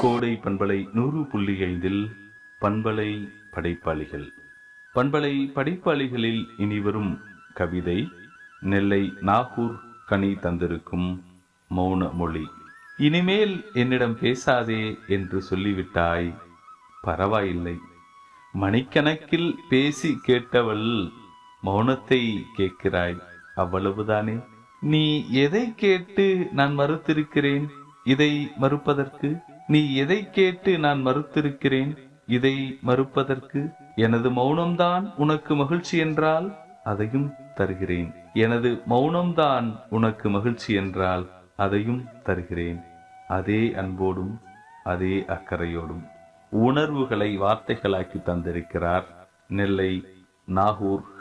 கோடை பண்பலை நூறு புள்ளி ஐந்தில் பண்பலை படைப்பாளிகள் பண்பலை படைப்பாளிகளில் இனிவரும் கவிதை நெல்லை நாகூர் கனி தந்திருக்கும் மௌன மொழி இனிமேல் என்னிடம் பேசாதே என்று சொல்லிவிட்டாய் பரவாயில்லை மணிக்கணக்கில் பேசி கேட்டவள் மௌனத்தை கேட்கிறாய் அவ்வளவுதானே நீ எதை கேட்டு நான் மறுத்திருக்கிறேன் இதை மறுப்பதற்கு நீ எதை கேட்டு நான் மறுத்திருக்கிறேன் இதை மறுப்பதற்கு எனது மௌனம்தான் உனக்கு மகிழ்ச்சி என்றால் அதையும் தருகிறேன் எனது மௌனம்தான் உனக்கு மகிழ்ச்சி என்றால் அதையும் தருகிறேன் அதே அன்போடும் அதே அக்கறையோடும் உணர்வுகளை வார்த்தைகளாக்கி தந்திருக்கிறார் நெல்லை நாகூர்